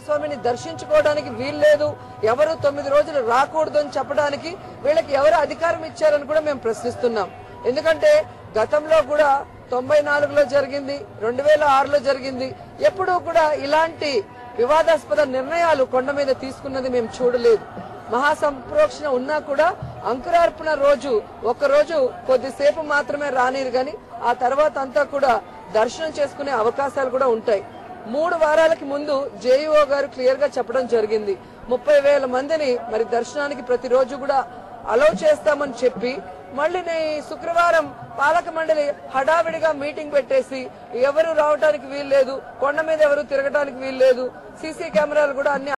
స్వామిని దర్శించుకోవడానికి వీల్లేదు ఎవరు తొమ్మిది రోజులు రాకూడదు అని చెప్పడానికి వీళ్ళకి ఎవరు అధికారం ఇచ్చారని కూడా మేము ప్రశ్నిస్తున్నాం ఎందుకంటే గతంలో కూడా తొంభై నాలుగులో జరిగింది రెండు వేల ఆరులో జరిగింది ఎప్పుడూ కూడా ఇలాంటి వివాదాస్పద నిర్ణయాలు కొండ మీద తీసుకున్నది మేము చూడలేదు మహాసంప్రోక్షణ ఉన్నా కూడా అంకురార్పణ రోజు ఒక రోజు కొద్దిసేపు మాత్రమే రానిరు గాని ఆ తర్వాత అంతా కూడా దర్శనం చేసుకునే అవకాశాలు కూడా ఉంటాయి మూడు వారాలకి ముందు జేఈఓ గారు క్లియర్ గా చెప్పడం జరిగింది ముప్పై వేల మందిని మరి దర్శనానికి ప్రతిరోజు కూడా అలౌ చేస్తామని చెప్పి మళ్ళీ నే శుక్రవారం పాలక మండలి హడావిడిగా మీటింగ్ పెట్టేసి ఎవరు రావడానికి వీల్లేదు కొండ మీద ఎవరు తిరగడానికి వీల్లేదు సీసీ కెమెరాలు కూడా అన్ని